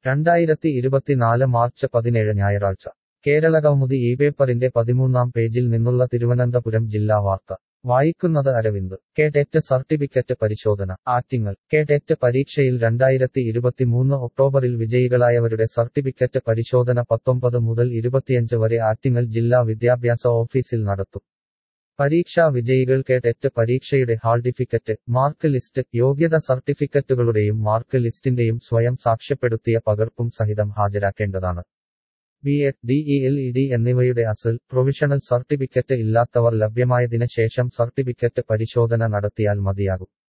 രണ്ടായിരത്തി ഇരുപത്തിനാല് മാർച്ച് പതിനേഴ് ഞായറാഴ്ച കേരളകൗമുദി ഈ പേപ്പറിന്റെ പതിമൂന്നാം പേജിൽ നിന്നുള്ള തിരുവനന്തപുരം ജില്ലാ വാർത്ത വായിക്കുന്നത് അരവിന്ദ് കേടെറ്റ് സർട്ടിഫിക്കറ്റ് പരിശോധന ആറ്റിങ്ങൽ കേടെറ്റ് പരീക്ഷയിൽ രണ്ടായിരത്തി ഇരുപത്തിമൂന്ന് ഒക്ടോബറിൽ വിജയികളായവരുടെ സർട്ടിഫിക്കറ്റ് പരിശോധന പത്തൊമ്പത് മുതൽ ഇരുപത്തിയഞ്ച് വരെ ആറ്റിങ്ങൽ ജില്ലാ വിദ്യാഭ്യാസ ഓഫീസിൽ നടത്തും പരീക്ഷാ വിജയികൾ കേടെറ്റ് പരീക്ഷയുടെ ഹാൾ ടിക്കറ്റ് മാർക്ക് ലിസ്റ്റ് യോഗ്യത സർട്ടിഫിക്കറ്റുകളുടെയും മാർക്ക് ലിസ്റ്റിന്റെയും സ്വയം സാക്ഷ്യപ്പെടുത്തിയ പകർപ്പും സഹിതം ഹാജരാക്കേണ്ടതാണ് B Ed D E L E D എന്നിവയുടെ അസൽ പ്രൊവിഷണൽ സർട്ടിഫിക്കറ്റ് ഇല്ലാത്തവർ ലഭ്യമായതിന് ശേഷം സർട്ടിഫിക്കറ്റ് പരിശോധന നടത്തിയാൽ മതിയാകും